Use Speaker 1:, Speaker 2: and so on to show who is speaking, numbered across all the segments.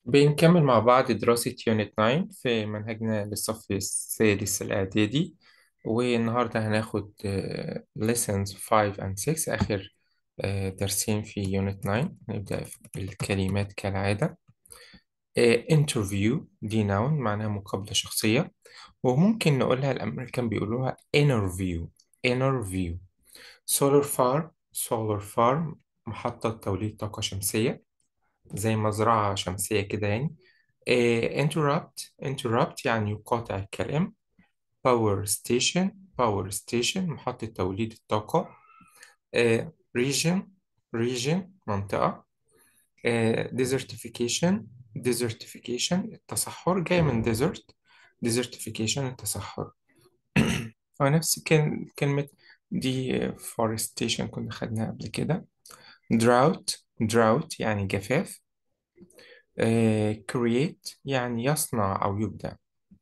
Speaker 1: بنكمل مع بعض دراسة يونت 9 في منهجنا للصف السادس الإعدادي والنهاردة هناخد آه، lessons 5 and 6 آخر آه، درسين في يونت 9 نبدأ بالكلمات كالعادة آه، interview دي noun معناها مقابلة شخصية وممكن نقولها الأمريكان بيقولوها interview interview solar farm solar farm محطة توليد طاقة شمسية زي مزرعة شمسية كده يعني آه، interrupt interrupt يعني يقاطع الكلام power station power station محطة توليد الطاقة آه، region region منطقة آه، desertification desertification التصحر جاي من desert desertification التصحر فنفس كل- كلمة دي forestation كنا خدناها قبل كده drought drought يعني جفاف آه، create يعني يصنع أو يبدع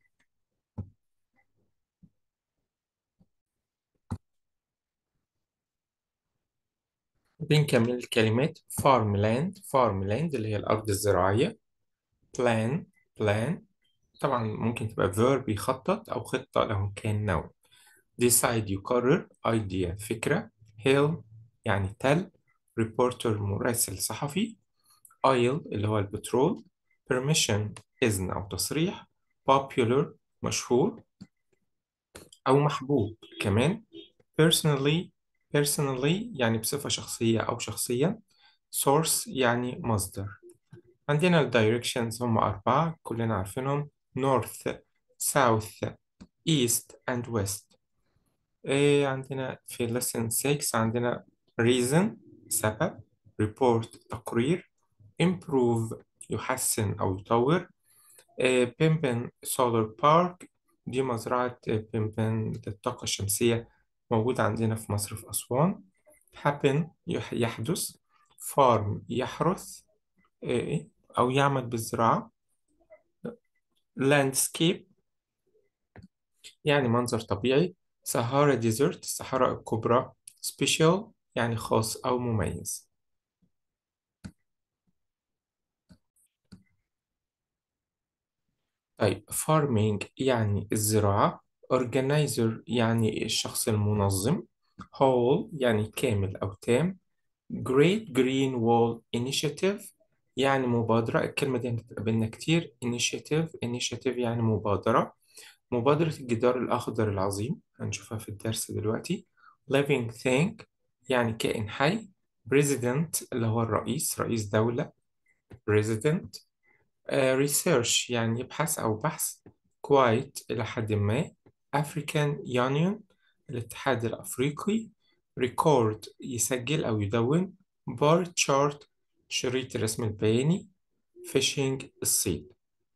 Speaker 1: بنكمل الكلمات farmland farmland اللي هي الأرض الزراعية plan plan طبعا ممكن تبقى verb يخطط أو خطة لو كان noun decide يقرر idea فكرة hill يعني تل reporter مراسل صحفي oil اللي هو البترول permission إذن أو تصريح popular مشهور أو محبوب كمان personally personally يعني بصفة شخصية أو شخصيا source يعني مصدر عندنا ال directions هم أربعة كلنا عارفينهم north south east and west إيه عندنا في lesson 6 عندنا reason سبب report تقرير improve يحسن أو يطور إيه بيمبن سولار بارك دي مزرعة بيمبن للطاقة الشمسية موجودة عندنا في مصر في أسوان happen يح- يحدث farm يحرث إيه أو يعمل بالزراعة landscape يعني منظر طبيعي سهارا ديزرت الصحراء الكبرى special يعني خاص أو مميز طيب farming يعني الزراعة organizer يعني الشخص المنظم whole يعني كامل أو تام Great Green Wall Initiative يعني مبادرة الكلمة دي هتقابلنا كتير Initiative Initiative يعني مبادرة مبادرة الجدار الأخضر العظيم هنشوفها في الدرس دلوقتي Living Thing يعني كائن حي President اللي هو الرئيس رئيس دولة President آه، research يعني يبحث أو بحث quite إلى حد ما African Union الاتحاد الأفريقي record يسجل أو يدون bar chart شريط الرسم البياني fishing الصيد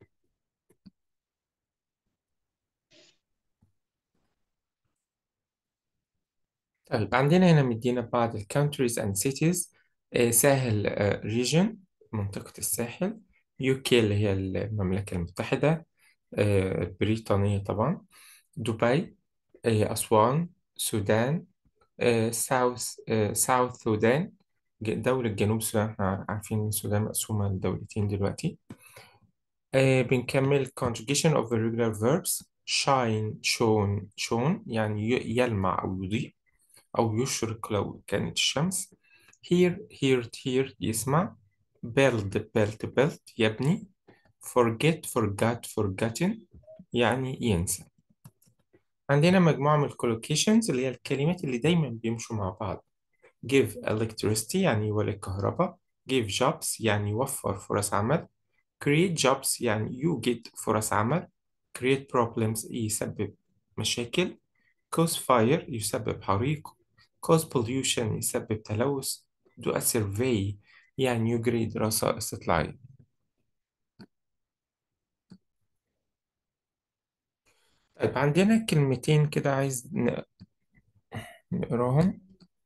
Speaker 1: طيب عندنا هنا مدينا بعض ال countries and cities آه، ساحل آه، region منطقة الساحل UK اللي هي المملكة المتحدة آه، بريطانية طبعا دبي آه، أسوان سودان آه، ساوث آه، ساوث سودان ج- دولة جنوب السودان احنا عارفين إن السودان مقسومة لدولتين دلوقتي آه، بنكمل conjugation of irregular verbs shine shone shone يعني ي- يلمع أو يضيء أو يشرق لو كانت الشمس hear heard heard يسمع build built built يبني forget forgot forgotten يعني ينسى عندنا مجموعة من الكولوكيشنز اللي هي الكلمات اللي دايما بيمشوا مع بعض give electricity يعني يولد كهرباء give jobs يعني يوفر فرص عمل create jobs يعني يوجد فرص عمل create problems يسبب مشاكل cause fire يسبب حريق cause pollution يسبب تلوث do a survey يعني يجري دراسة استطلاعية طيب عندنا كلمتين كده عايز ن- نقراهم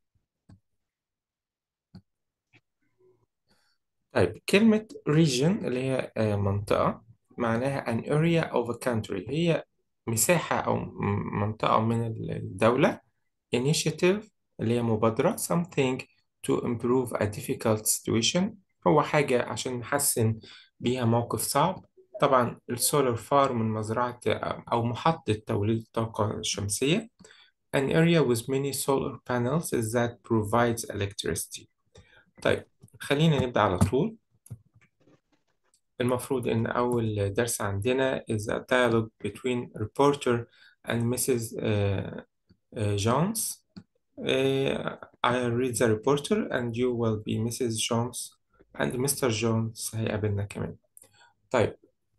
Speaker 1: طيب كلمة region اللي هي آه، منطقة معناها an area of a country هي مساحة أو م- منطقة من الدولة initiative اللي هي مبادرة something to improve a difficult situation هو حاجة عشان نحسن بيها موقف صعب طبعا السولار فارم من مزرعة أو محطة توليد الطاقة الشمسية an area with many solar panels that provides electricity طيب خلينا نبدأ على طول المفروض إن أول درس عندنا is a dialogue between reporter and Mrs. uh, uh, Jones. Uh, I'll read the reporter and you will be Mrs. Jones and Mr. Jones هيقابلنا كمان. طيب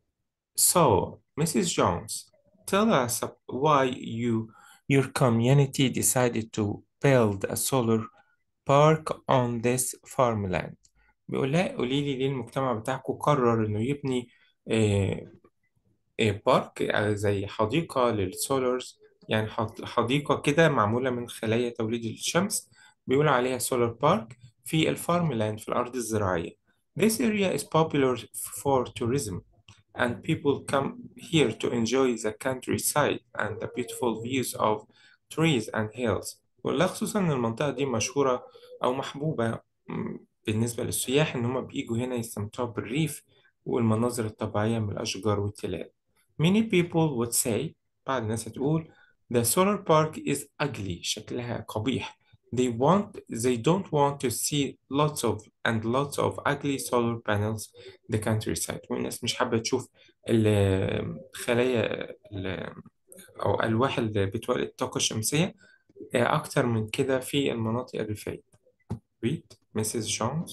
Speaker 1: so Mrs. Jones tell us why you your community decided to build a solar park on this farmland. بيقول لها قولي لي ليه المجتمع بتاعكم قرر إنه يبني آه، آه، بارك آه، زي حديقة للسولارز يعني حد- حديقة كده معمولة من خلايا توليد الشمس بيقول عليها سولار بارك في الفارم لاند في الأرض الزراعية. This area is popular for tourism and people come here to enjoy the countryside and the beautiful views of trees and hills. ولا خصوصا إن المنطقة دي مشهورة أو محبوبة م، بالنسبة للسياح إن هم بيجوا هنا يستمتعوا بالريف والمناظر الطبيعية من الأشجار والتلال. Many people would say بعض الناس هتقول the solar park is ugly شكلها قبيح. They want they don't want to see lots of and lots of ugly solar panels the countryside والناس مش حابة تشوف الخلايا ال- أو ألواح اللي بتولد الطاقة الشمسية آه، أكتر من كده في المناطق الريفية. Read Mrs. Jones.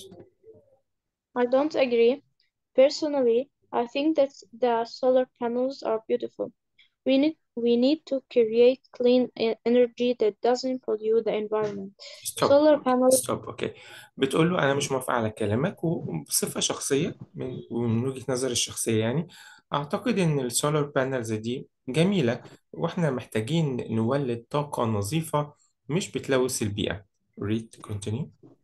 Speaker 2: I don't agree. Personally, I think that the solar panels are beautiful. We need we need to create clean e- energy that doesn't pollute the environment.
Speaker 1: ستوب
Speaker 2: Solar panels
Speaker 1: ستوب اوكي بتقول له انا مش موافقه على كلامك وبصفه شخصيه من ومن وجهه نظري الشخصيه يعني اعتقد ان السولار بانلز دي جميله واحنا محتاجين نولد طاقه نظيفه مش بتلوث البيئه read continue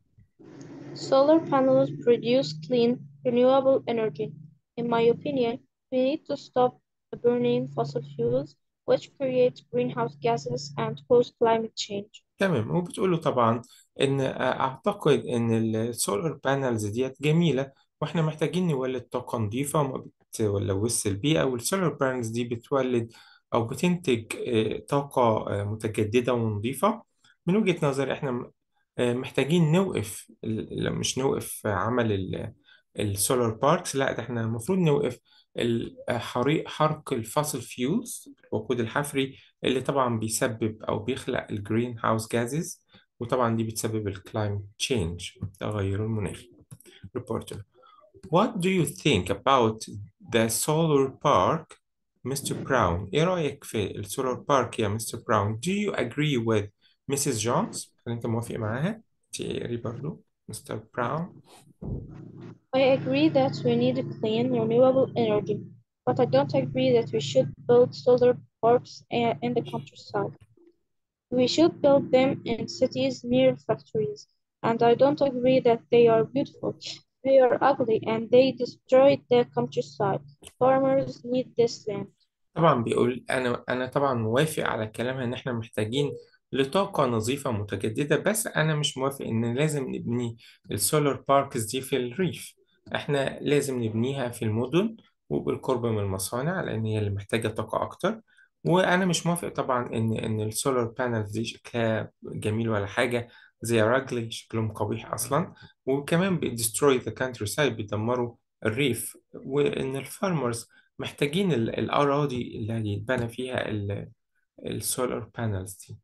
Speaker 2: solar panels produce clean, renewable energy. In my opinion, we need to stop burning fossil fuels, which create greenhouse gases and cause climate change.
Speaker 1: تمام وبتقول له طبعا ان اعتقد ان السولار بانلز ديت جميله واحنا محتاجين نولد طاقه نظيفه وما بتلوث البيئه والسولار بانلز دي بتولد او بتنتج آه، طاقه آه، متجدده ونظيفه من وجهه نظري احنا م- آه، محتاجين نوقف ال- لا، مش نوقف عمل السولار باركس لا ده احنا المفروض نوقف الحريق حرق الفاسل فيولز الوقود الحفري اللي طبعا بيسبب أو بيخلق الجرين هاوس جازز وطبعا دي بتسبب الكلايمت تشينج تغير المناخ reporter What do you think about the solar park Mr. Brown إيه رأيك في السولار بارك يا مستر براون Do you agree with Mrs. Jones هل أنت موافق معاها تقري برضو مستر براون
Speaker 2: I agree that we need clean, renewable energy, but I don't agree that we should build solar parks uh, in the countryside. We should build them in cities near factories, and I don't agree that they are beautiful. They are ugly and they destroyed the countryside. Farmers need this land.
Speaker 1: طبعا بيقول انا انا طبعا موافق على كلامها ان احنا محتاجين لطاقة نظيفة متجددة بس انا مش موافق ان لازم نبني السولار باركس دي في الريف احنا لازم نبنيها في المدن وبالقرب من المصانع لان هي اللي محتاجة طاقة اكتر وانا مش موافق طبعا ان ان السولار بانلز دي شكلها جميل ولا حاجة زي راجلي شكلهم قبيح اصلا وكمان بيدستروي ذا كانتري سايد بيدمروا الريف وان الفارمرز محتاجين ال- الأراضي اللي هيتبنى فيها السولار بانلز دي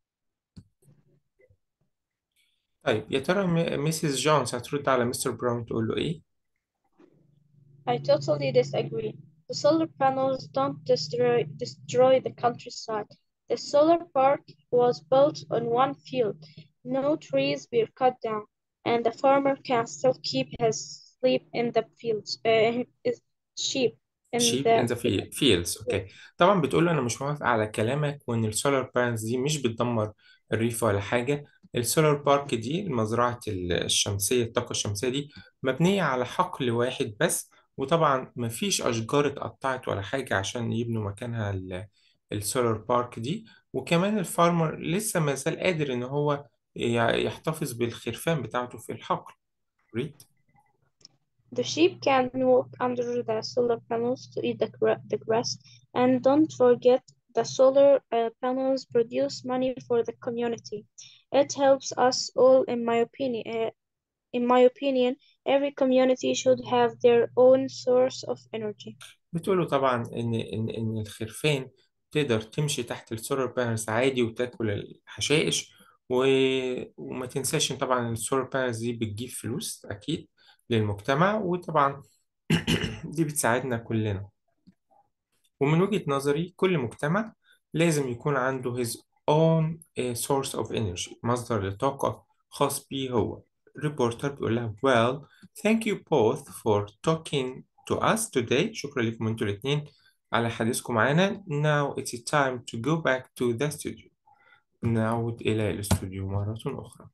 Speaker 1: طيب يا ترى م- ميسيس جونز هترد على مستر براون تقول له إيه؟
Speaker 2: I totally disagree. The solar panels don't destroy, destroy the countryside. The solar park was built on one field. No trees were cut down, and the farmer can still keep his sheep in the fields. Uh, his sheep in
Speaker 1: sheep
Speaker 2: the
Speaker 1: in the fi- fields اوكي طبعا بتقول له انا مش موافق على كلامك وان السولار بانلز دي مش بتدمر الريف ولا حاجه السولار بارك دي المزرعه الشمسيه الطاقه الشمسيه دي مبنيه على حقل واحد بس وطبعا مفيش اشجار اتقطعت ولا حاجه عشان يبنوا مكانها ال- السولار بارك دي وكمان الفارمر لسه ما زال قادر ان هو ي- يحتفظ بالخرفان بتاعته في الحقل ريت
Speaker 2: The sheep can walk under the solar panels to eat the, gra- the grass. And don't forget, the solar uh, panels produce money for the community. It helps us all, in my opinion. Uh, in my opinion, every community should have their own source of energy.
Speaker 1: بتقولوا طبعا إن إن إن الخرفان تقدر تمشي تحت السولار بانلز عادي وتاكل الحشائش و... وما تنساش إن طبعا السولار بانلز دي بتجيب فلوس أكيد للمجتمع وطبعا دي بتساعدنا كلنا ومن وجهة نظري كل مجتمع لازم يكون عنده his own eh, source of energy مصدر لطاقة خاص بيه هو الريبورتر بيقول لها well thank you both for talking to us today شكرا لكم انتوا الاتنين على حديثكم معانا now it's time to go back to the studio نعود إلى الاستوديو مرة أخرى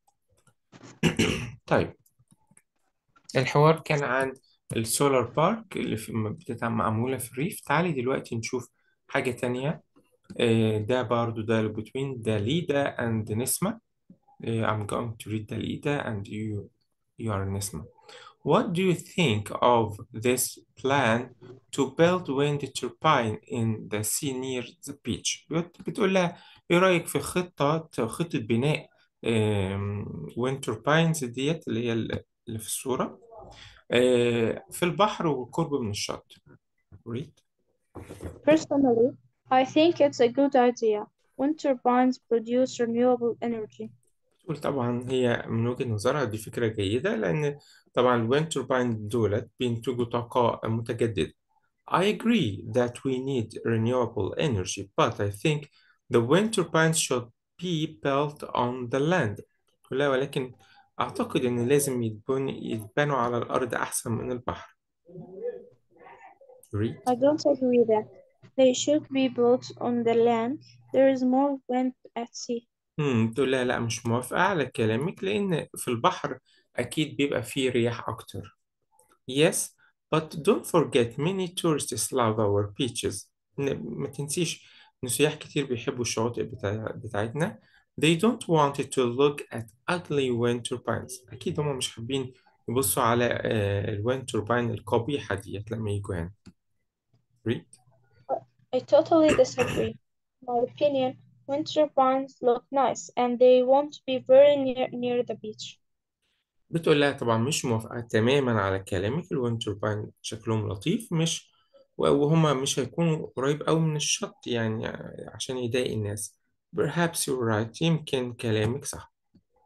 Speaker 1: طيب الحوار كان عن السولار بارك اللي في بتبقى معمولة في الريف تعالي دلوقتي نشوف حاجة تانية آه، ده برضو dialogue between Dalida and Nisma آه، I'm going to read Dalida and you you are Nisma What do you think of this plan to build wind turbine in the sea near the beach بت- بتقول لها ايه رأيك في خطة خطة بناء آم، wind turbines ديت اللي هي اللي في الصورة آه، في البحر والقرب من الشط read
Speaker 2: Personally, I think it's a good idea. Wind turbines produce renewable energy.
Speaker 1: تقول طبعا هي من وجهة نظرها دي فكرة جيدة لأن طبعا الويند توربين دولت بينتجوا طاقة متجددة. I agree that we need renewable energy, but I think the wind turbines should be built on the land. لا ولكن أعتقد إن لازم يتبن يتبنوا على الأرض أحسن من البحر. Read.
Speaker 2: I don't agree that they should be built on the land. There is more wind at sea.
Speaker 1: امم تقول لا لا مش موافقة على كلامك لأن في البحر أكيد بيبقى فيه رياح أكتر. Yes, but don't forget many tourists love our beaches. ن- ما تنسيش إن سياح كتير بيحبوا الشواطئ بتاع... بتاعتنا. They don't want it to look at ugly wind turbines. أكيد هم مش حابين يبصوا على آه، الويند توربين القبيحة ديت لما يجوا هنا. Read.
Speaker 2: I totally disagree. In my opinion, wind turbines look nice and they won't be very near, near the beach.
Speaker 1: بتقول لها طبعا مش موافقة تماما على كلامك الويند توربين شكلهم لطيف مش وهما مش هيكونوا قريب أوي من الشط يعني عشان يضايق الناس perhaps you're right يمكن كلامك صح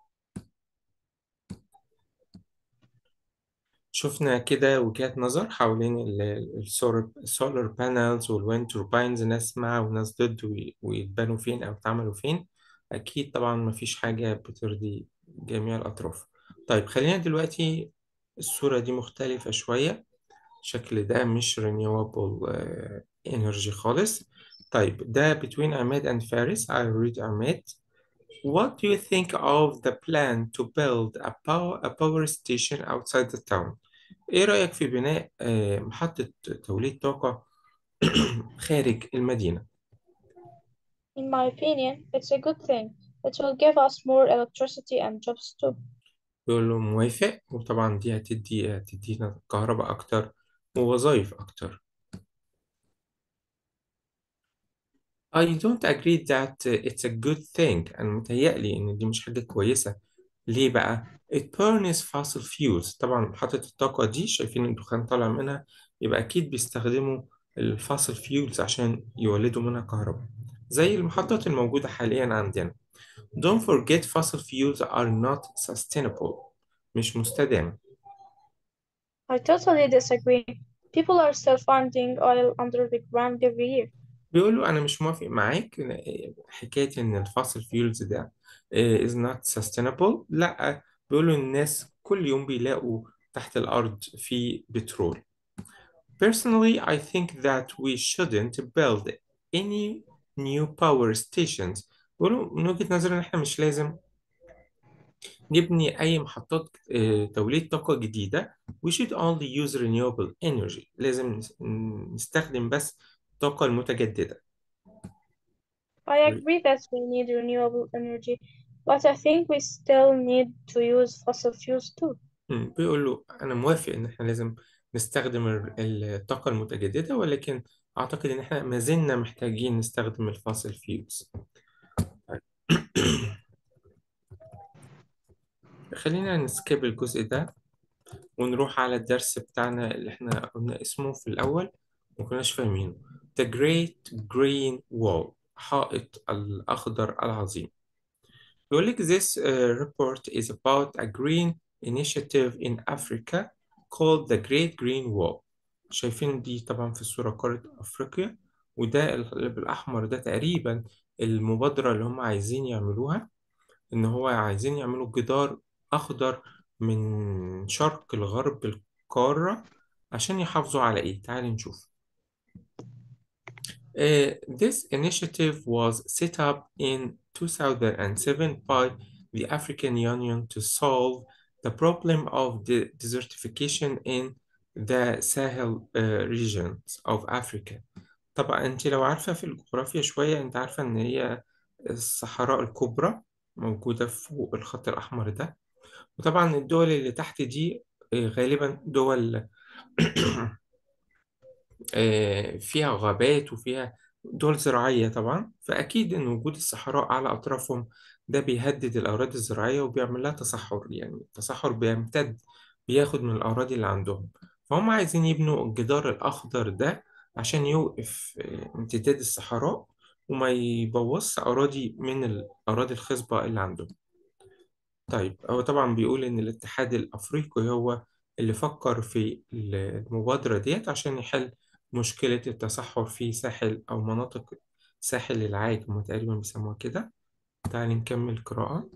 Speaker 1: شفنا كده وجهات نظر حوالين السولار بانلز والويند توربينز ناس مع وناس ضد وي- ويتبنوا فين أو يتعملوا فين أكيد طبعا مفيش حاجة بترضي جميع الأطراف طيب خلينا دلوقتي الصورة دي مختلفة شوية الشكل ده مش renewable آه، energy خالص طيب ده between عماد and فارس I read عماد What do you think of the plan to build a power, a power station outside the town? إيه رأيك في بناء آه، محطة توليد طاقة خارج المدينة؟
Speaker 2: In my opinion, it's a good thing. It will give us more electricity and jobs too.
Speaker 1: يقول له موافق وطبعا دي هتدي هتدينا كهرباء أكتر ووظائف أكتر. I don't agree that it's a good thing. أنا متهيألي إن دي مش حاجة كويسة. ليه بقى؟ It burns fossil fuels. طبعا محطة الطاقة دي شايفين الدخان طالع منها يبقى أكيد بيستخدموا الفاسل فيولز عشان يولدوا منها كهرباء. زي المحطات الموجودة حاليا عندنا. Don't forget fossil fuels are not sustainable. مش مستدامة.
Speaker 2: I totally disagree. People are still finding oil under the ground every year.
Speaker 1: بيقولوا أنا مش موافق معاك إن- حكاية إن الفاسل فيولز ده آه، is not sustainable لأ بيقولوا الناس كل يوم بيلاقوا تحت الأرض في بترول Personally I think that we shouldn't build any new power stations بيقولوا من وجهة نظري إن إحنا مش لازم نبني أي محطات آه، توليد طاقة جديدة we should only use renewable energy لازم نس- نستخدم بس الطاقة المتجددة
Speaker 2: I agree that we need renewable energy, but I think we still need to use fossil fuels too.
Speaker 1: مم، بيقول له أنا موافق إن إحنا لازم نستخدم ال- الطاقة المتجددة ولكن أعتقد إن إحنا ما زلنا محتاجين نستخدم الفاسل فيولز خلينا نسكيب الجزء ده ونروح على الدرس بتاعنا اللي إحنا قلنا اسمه في الأول مكناش فاهمينه The Great Green Wall حائط الأخضر العظيم بيقول لك this uh, report is about a green initiative in Africa called the Great Green Wall شايفين دي طبعا في الصورة قارة أفريقيا وده اللي بالأحمر ده تقريبا المبادرة اللي هم عايزين يعملوها إن هو عايزين يعملوا جدار أخضر من شرق لغرب القارة عشان يحافظوا على إيه؟ تعال نشوف Uh, this initiative was set up in 2007 by the African Union to solve the problem of the desertification in the Sahel uh, regions of Africa. طبعا انت لو عارفة في الجغرافيا شوية انت عارفة ان هي الصحراء الكبرى موجودة فوق الخط الأحمر ده وطبعا الدول اللي تحت دي آه، غالبا دول آه، فيها غابات وفيها دول زراعية طبعا فأكيد إن وجود الصحراء على أطرافهم ده بيهدد الأراضي الزراعية وبيعمل لها تصحر يعني التصحر بيمتد بياخد من الأراضي اللي عندهم فهم عايزين يبنوا الجدار الأخضر ده عشان يوقف آه، امتداد الصحراء وما يبوظش أراضي من الأراضي الخصبة اللي عندهم طيب هو طبعا بيقول إن الاتحاد الأفريقي هو اللي فكر في المبادرة ديت عشان يحل مشكلة التصحر في ساحل أو مناطق ساحل العاج هم تقريبا بيسموها كده تعالي نكمل قراءة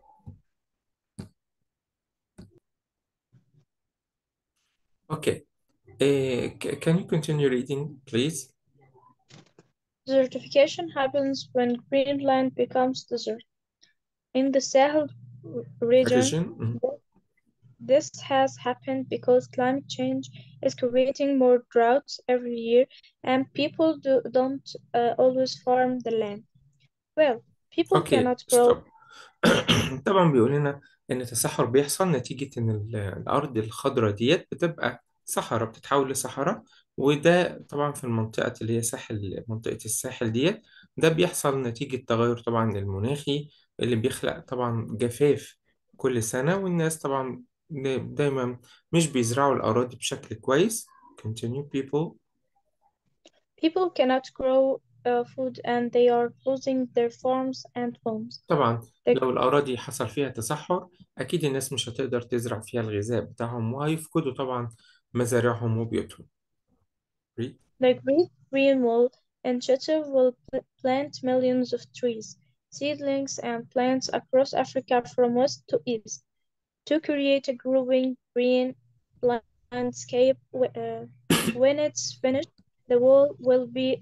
Speaker 1: أوكي إيه c- can you continue reading please
Speaker 2: Desertification happens when Greenland becomes desert. In the Sahel r- region,
Speaker 1: region مم.
Speaker 2: this has happened because climate change is creating more droughts every year and people do, don't uh, always farm the land. Well, people
Speaker 1: أوكي
Speaker 2: cannot grow
Speaker 1: ستوب طبعا بيقول لنا إن التصحر بيحصل نتيجة إن ال- الأرض الخضراء ديت بتبقى صحراء بتتحول لصحراء وده طبعا في المنطقة اللي هي ساحل منطقة الساحل ديت ده بيحصل نتيجة تغير طبعا المناخي اللي بيخلق طبعا جفاف كل سنة والناس طبعا دا- دايما مش بيزرعوا الأراضي بشكل كويس continue people
Speaker 2: People cannot grow uh, food and they are losing their farms and homes.
Speaker 1: طبعا
Speaker 2: The,
Speaker 1: لو الأراضي حصل فيها تصحر أكيد الناس مش هتقدر تزرع فيها الغذاء بتاعهم وهيفقدوا طبعا مزارعهم وبيوتهم Read.
Speaker 2: the Great Green Wall initiative will pl- plant millions of trees, seedlings, and plants across Africa from west to east to create a growing green la- landscape. Wh- uh, when it's finished, the wall will be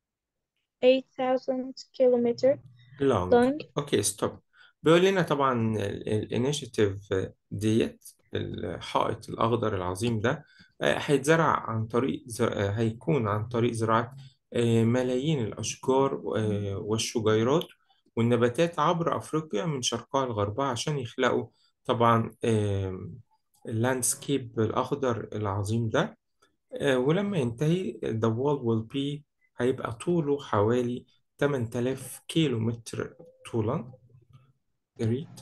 Speaker 2: 8,000 kilometers
Speaker 1: long
Speaker 2: long
Speaker 1: اوكي ستوب بيقول لنا طبعا الانيشيتيف ديت الحائط الأخضر العظيم ده آه، هيتزرع عن طريق ز- آه، هيكون عن طريق زراعة آه، ملايين الأشجار آه، والشجيرات والنباتات عبر أفريقيا من شرقها لغربها عشان يخلقوا طبعا اللاندسكيب الأخضر العظيم ده آه، ولما ينتهي the wall will be هيبقى طوله حوالي 8000 كيلو متر طولا ريت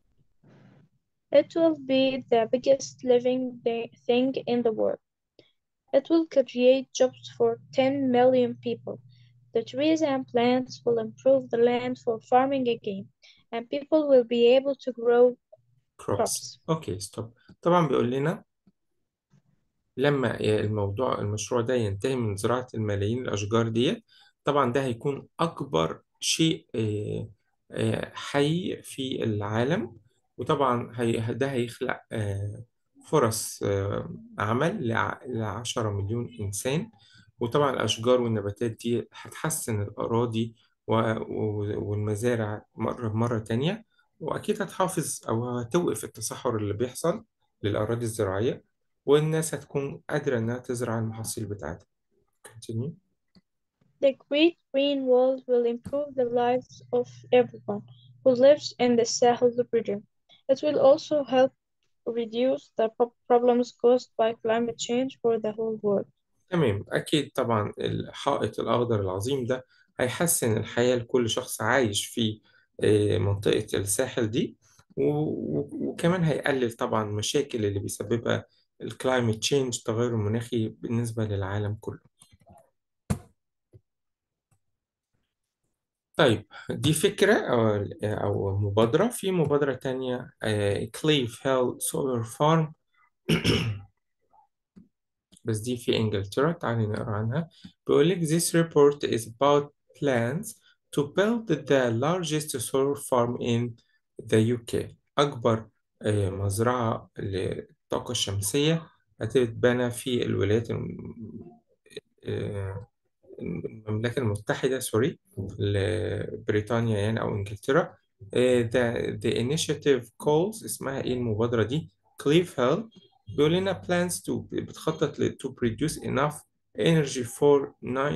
Speaker 2: It will be the biggest living thi- thing in the world. It will create jobs for 10 million people. The trees and plants will improve the land for farming again, and people will be able to grow
Speaker 1: crops
Speaker 2: crops.
Speaker 1: اوكي ستوب طبعا بيقول لنا لما الموضوع المشروع ده ينتهي من زراعة الملايين الأشجار ديت طبعا ده هيكون أكبر شيء آه، آه، حي في العالم وطبعا هي ده هيخلق آه، فرص آه، عمل لع- لعشرة مليون إنسان وطبعا الأشجار والنباتات دي هتحسن الأراضي و- و- والمزارع مرة مرة تانية وأكيد هتحافظ أو هتوقف التصحر اللي بيحصل للأراضي الزراعية والناس هتكون قادرة إنها تزرع المحاصيل بتاعتها. Continue.
Speaker 2: The Great Green Wall will improve the lives of everyone who lives in the Sahel region. It will also help reduce the pro- problems caused by climate change for the whole world.
Speaker 1: تمام أكيد طبعا الحائط الأخضر العظيم ده هيحسن الحياة لكل شخص عايش في آه، منطقة الساحل دي و- و- وكمان هيقلل طبعا مشاكل اللي بيسببها الكلايمت تشينج التغير المناخي بالنسبة للعالم كله طيب دي فكرة أو أو مبادرة في مبادرة تانية كليف هيل سولار فارم بس دي في إنجلترا تعالي نقرأ عنها بيقولك this report is about plans to build the largest solar farm in the UK أكبر آه، مزرعة للطاقة الشمسية هتتبنى في الولايات الم- آه، المملكة المتحدة سوري لبريطانيا يعني أو إنجلترا آه، the, the initiative calls اسمها إيه المبادرة دي كليف هيل بيقول لنا plans to بتخطط ل to produce enough energy for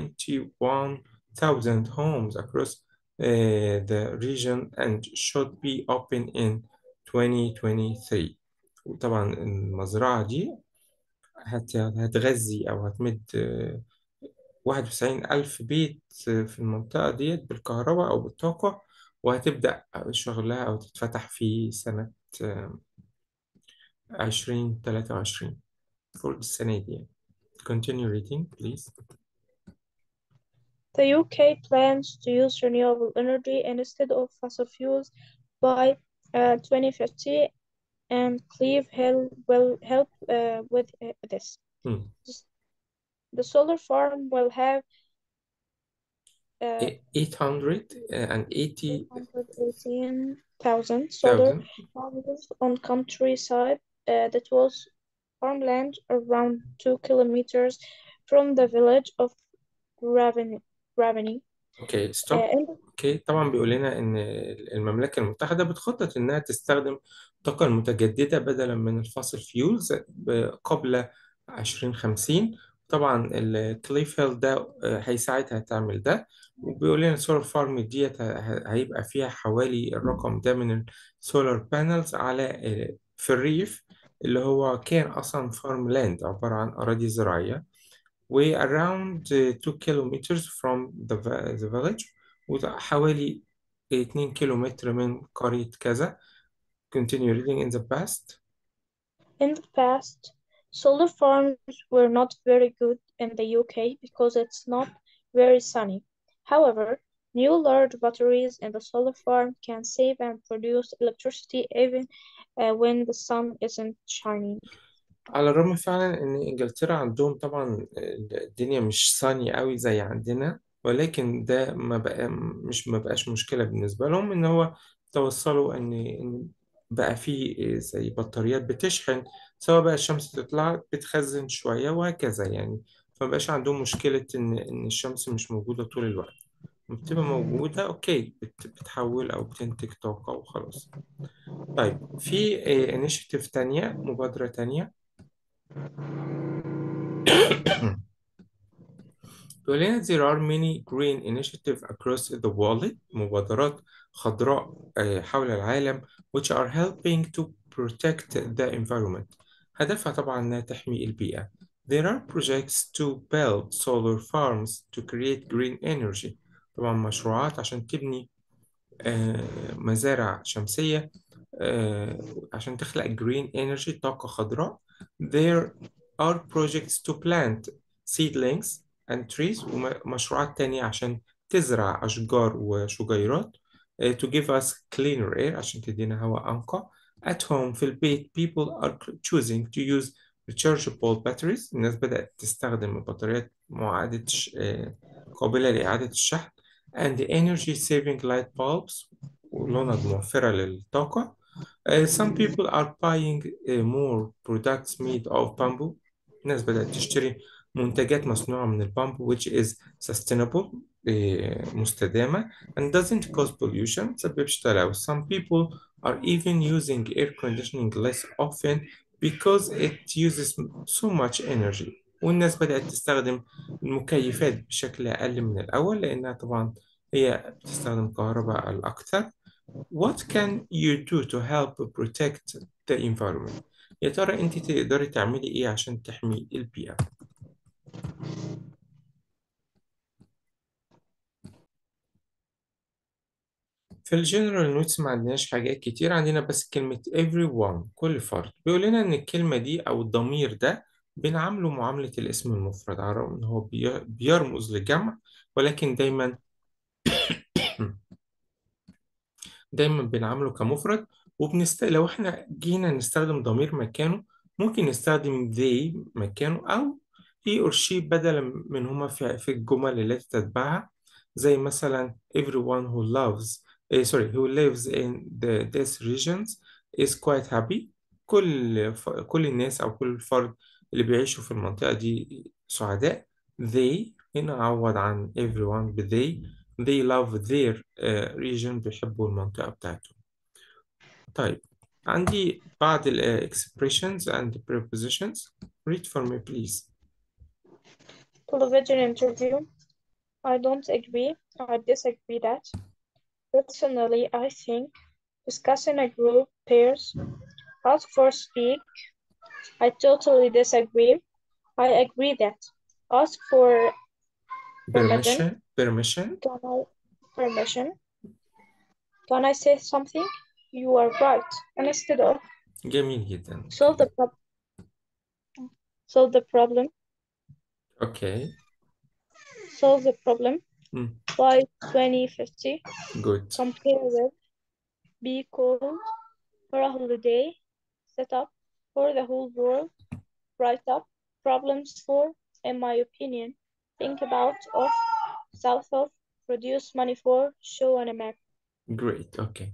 Speaker 1: 91,000 homes across uh, the region and should be open in 2023 وطبعا المزرعة دي هت- هتغذي أو هتمد آه، واحد وتسعين ألف بيت في المنطقة ديت بالكهرباء أو بالطاقة وهتبدأ شغلها أو تتفتح في سنة عشرين تلاتة وعشرين فوق السنة دي يعني. Continue reading please
Speaker 2: The UK plans to use renewable energy instead of fossil fuels by uh, 2050, and Cleve Hill will help uh, with uh, this.
Speaker 1: Hmm.
Speaker 2: The solar farm will have uh,
Speaker 1: 880,000
Speaker 2: 818,000 solar panels on countryside uh, that was farmland around two kilometers from the village of Raveny. Raveny.
Speaker 1: اوكي
Speaker 2: Uh,
Speaker 1: ستوب
Speaker 2: in
Speaker 1: اوكي طبعا بيقول لنا ان المملكه المتحده بتخطط انها تستخدم الطاقه المتجدده بدلا من الفossil فيولز قبل 2050 طبعا الكليف هيل ده آه، هيساعدها تعمل ده وبيقول لنا السولار فارم ديت ه- هيبقى فيها حوالي الرقم ده من السولار بانلز على آه، في الريف اللي هو كان اصلا فارم لاند عباره عن اراضي زراعيه و around uh, 2 kilometers from the, vi- the village وحوالي 2 كيلومتر من قرية كذا continue reading in the past
Speaker 2: In the past, solar farms were not very good in the UK because it's not very sunny. However, new large batteries in the solar farm can save and produce electricity even uh, when the sun isn't shining.
Speaker 1: على الرغم فعلا ان انجلترا عندهم طبعا الدنيا مش صانية قوي زي عندنا ولكن ده ما بقى مش ما بقاش مشكلة بالنسبة لهم ان هو توصلوا ان ان بقى في زي بطاريات بتشحن سواء بقى الشمس تطلع بتخزن شوية وهكذا يعني فما بقاش عندهم مشكلة ان ان الشمس مش موجودة طول الوقت لما بتبقى موجودة اوكي بت- بتحول او بتنتج طاقة وخلاص طيب في انيشيتيف تانية مبادرة تانية بيقول لنا there are many green initiatives across the world مبادرات خضراء آه، حول العالم which are helping to protect the environment هدفها طبعا إنها تحمي البيئة There are projects to build solar farms to create green energy طبعا مشروعات عشان تبني آه، مزارع شمسية آه، عشان تخلق green energy طاقة خضراء there are projects to plant seedlings and trees ومشروعات تانية عشان تزرع أشجار وشجيرات آه، to give us cleaner air عشان تدينا هواء أنقى at home في البيت people are choosing to use rechargeable batteries الناس بدأت تستخدم البطاريات معادة ش- آه، قابلة لإعادة الشحن and energy saving light bulbs ولوند موفرة للطاقة Uh, some people are buying uh, more products made of bamboo. الناس بدأت تشتري منتجات مصنوعة من البامبو which is sustainable uh, مستدامة and doesn't cause pollution متسببش تلوث. Some people are even using air conditioning less often because it uses so much energy. والناس بدأت تستخدم المكيفات بشكل أقل من الأول لأنها طبعا هي بتستخدم كهرباء الأكثر. What can you do to help protect the environment? يا ترى أنت تقدري تعملي إيه عشان تحمي البيئة؟ في الجنرال نوتس ما عندناش حاجات كتير عندنا بس كلمة everyone كل فرد بيقول لنا إن الكلمة دي أو الضمير ده بنعامله معاملة الاسم المفرد على الرغم إن هو بي- بيرمز للجمع ولكن دايما دايما بنعامله كمفرد وبنست... لو احنا جينا نستخدم ضمير مكانه ممكن نستخدم they مكانه أو he or she بدلا من هما في, في الجمل التي تتبعها زي مثلا everyone who loves eh, sorry who lives in the, these regions is quite happy كل ف... كل الناس أو كل فرد اللي بيعيشوا في المنطقة دي سعداء they هنا عوض عن everyone ب they they love their uh, region بيحبوا المنطقة بتاعتهم طيب عندي بعض ال uh, expressions and prepositions read for me please
Speaker 2: Television interview. I don't agree. I disagree that. Personally, I think discuss in a group, pairs, ask for speak. I totally disagree. I agree that. Ask for permission.
Speaker 1: permission permission
Speaker 2: Can I permission? Can I say something? You are right. And instead of
Speaker 1: جميل جدا
Speaker 2: solve the problem, solve the problem,
Speaker 1: okay
Speaker 2: solve the problem
Speaker 1: mm.
Speaker 2: by 2050.
Speaker 1: good
Speaker 2: Compare with, be cold for a holiday, set up for the whole world, write up problems for, in my opinion, think about, of, south of, produce money for, show on a map.
Speaker 1: great okay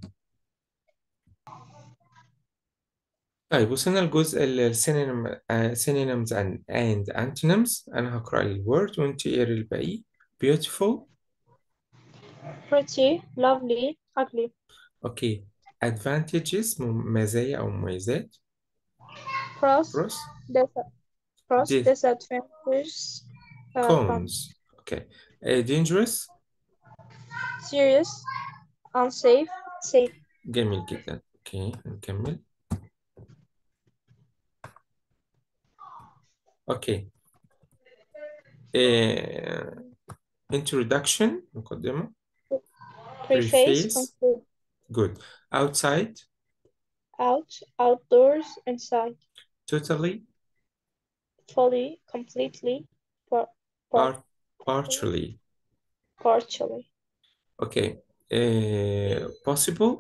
Speaker 1: طيب وصلنا لجزء ال synonym uh, synonyms and, and antonyms أنا هقرأ الword وأنت اقري الباقي beautiful
Speaker 2: Pretty, lovely, ugly,
Speaker 1: okay advantages مم- مزايا أو مميزات
Speaker 2: cross,
Speaker 1: pros
Speaker 2: dis- cross,
Speaker 1: dis
Speaker 2: disadvantages, uh, cons,
Speaker 1: cons okay uh, dangerous
Speaker 2: serious, unsafe, safe,
Speaker 1: جميل جدا اوكي نكمل اوكي uh, introduction مقدمة
Speaker 2: preface,
Speaker 1: preface
Speaker 2: conclude,
Speaker 1: good outside
Speaker 2: out, outdoors, inside,
Speaker 1: totally
Speaker 2: fully, completely, par- par-
Speaker 1: part partially
Speaker 2: partially,
Speaker 1: okay uh, possible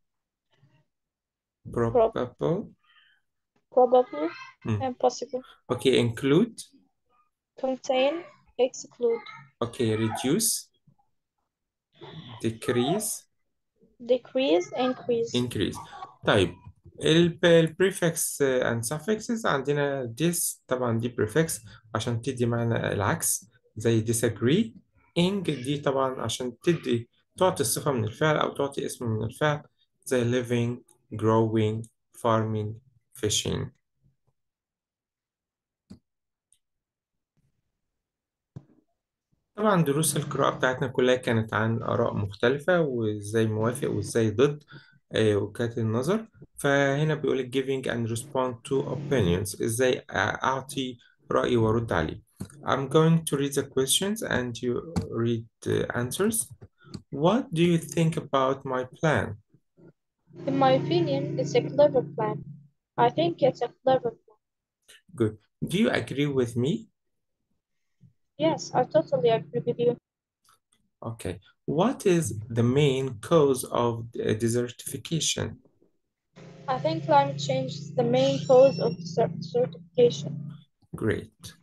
Speaker 2: prob-
Speaker 1: probable
Speaker 2: probably,
Speaker 1: mm.
Speaker 2: and possible,
Speaker 1: okay include
Speaker 2: contain, exclude,
Speaker 1: okay reduce decrease
Speaker 2: decrease, increase,
Speaker 1: increase طيب ال ال prefix and suffixes عندنا this طبعا دي prefix عشان تدي معنى العكس زي disagree ing دي طبعا عشان تدي تعطي الصفة من الفعل أو تعطي اسم من الفعل زي living growing farming fishing طبعا دروس القراءة بتاعتنا كلها كانت عن آراء مختلفة وإزاي موافق وإزاي ضد آه، وجهات النظر فهنا بيقول giving and respond to opinions إزاي أعطي رأيي وأرد عليه I'm going to read the questions and you read the answers What do you think about my plan?
Speaker 2: In my opinion, it's a clever plan. I think it's a clever plan.
Speaker 1: Good. Do you agree with me?
Speaker 2: Yes, I totally agree with you.
Speaker 1: Okay. What is the main cause of uh, desertification?
Speaker 2: I think climate change is the main cause of desert- desertification.
Speaker 1: Great.